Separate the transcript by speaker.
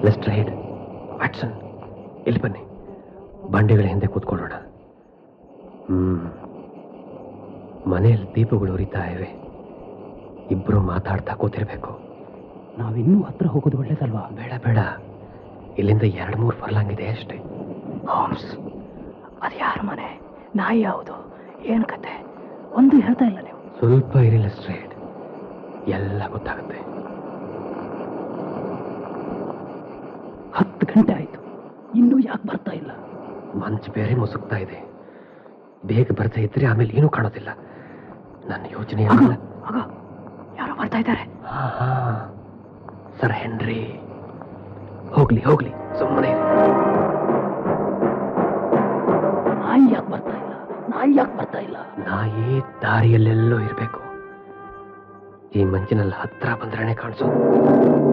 Speaker 1: ಲೆಸ್ಟ್ರೈಡ್ Watson ಇಲ್ಲಿ ಬನ್ನಿ ಬಂಡೆಗಳ ಹಿಂದೆ ಕೂತ್ಕೊಳ್ಳೋಣ ಹ್ಮ್ ಮನೆಯಲ್ಲಿ ದೀಪಗಳು ಉರಿತಾ ಇವೆ ಇಬ್ರು ಮಾತಾಡ್ತಾ ಕೂತಿರ್ಬೇಕು
Speaker 2: ನಾವಿನ್ನೂ ಹತ್ರ ಹೋಗೋದು ಒಳ್ಳೇದಲ್ವಾ
Speaker 1: ಬೇಡ ಬೇಡ ಇಲ್ಲಿಂದ ಎರಡು ಮೂರು ಫರ್ಲಾಂಗ್ ಇದೆ ಅಷ್ಟೇ
Speaker 2: ಹೋಮ್ಸ್ ಅದು ಯಾರ ಮನೆ ನಾಯಿ ಯಾವುದು ಏನು ಕತೆ ಒಂದು ಹೇಳ್ತಾ ಇಲ್ಲ ನೀವು
Speaker 1: ಸ್ವಲ್ಪ ಇರಿಲ್ಲ ಸ್ಟ್ರೇಟ್ ಎಲ್ಲ ಗೊತ್ತಾಗುತ್ತೆ
Speaker 2: ಹತ್ತು ಗಂಟೆ ಆಯ್ತು ಇನ್ನೂ ಯಾಕೆ ಬರ್ತಾ ಇಲ್ಲ
Speaker 1: ಮಂಚ್ ಬೇರೆ ಮುಸುಕ್ತಾ ಇದೆ ಬೇಗ ಬರ್ತಾ ಇದ್ರೆ ಆಮೇಲೆ ಏನೂ ಕಾಣೋದಿಲ್ಲ ನನ್ನ ಯೋಚನೆ
Speaker 2: ಆಗ
Speaker 1: ಏನಿಲ್ಲ
Speaker 2: ಆಗ ಯಾರೋ ಬರ್ತಾ ಇದ್ದಾರೆ
Speaker 1: ಹಾ ಹಾ ಸರ್ ಹೆನ್ರಿ ಹೋಗ್ಲಿ ಹೋಗ್ಲಿ ಸುಮ್ಮನೆ
Speaker 2: ನಾಯಿ ಯಾಕೆ ಬರ್ತಾ ಇಲ್ಲ ನಾಯಿ ಯಾಕೆ ಬರ್ತಾ ಇಲ್ಲ
Speaker 1: ನಾಯಿ ದಾರಿಯಲ್ಲೆಲ್ಲೋ ಇರಬೇಕು ಈ ಮಂಚಿನಲ್ಲಿ ಹತ್ರ ಬಂದ್ರೇನೆ ಕಾಣಿಸೋದು